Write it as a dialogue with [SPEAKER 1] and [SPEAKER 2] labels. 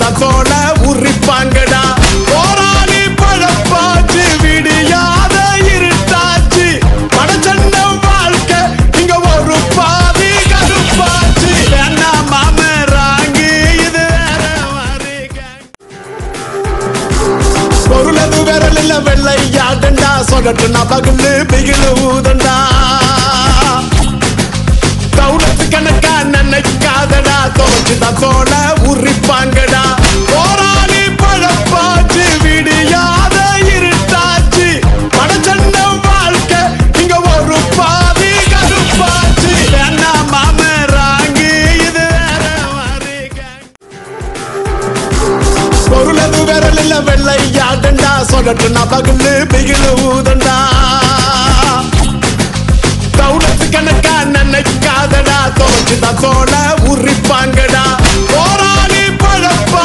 [SPEAKER 1] தான் சோழ உரிப்பாங்கடா போராளி பழப்பாச்சு விடியாத இருட்டாச்சு படச்சண்ட வாழ்க்கை இங்க ஒரு பாதி கருப்பாச்சு வேணா மாமராங்கி இது வேற மாதிரி gang. பொருளது விரல் இல்ல வெள்ளையாடண்டா சொல்லட்டுனா பகலு பிகிலு ஊதண்டா தௌலத்து கணக்கா நினைக்காதடா தோச்சுதான் சோழ உரிப்பாங்கடா போராளி பழப்பாச்சு விடியாத இருட்டாச்சு படச்சண்ட வாழ்க்கை இங்க ஒரு பாதி கருப்பாச்சு வேணா மாமராங்கி இது வேற மாதிரி gang. பொருளது விரல் இல்ல வெள்ளையாடண்டா சொல்லட்டுனா பகலு பிகிலு ஊதண்டா தௌலத்து கணக்கா நினைக்காதடா தோச்சுதான் சோழ உரிப்பாங்கடா போராளி பழப்பா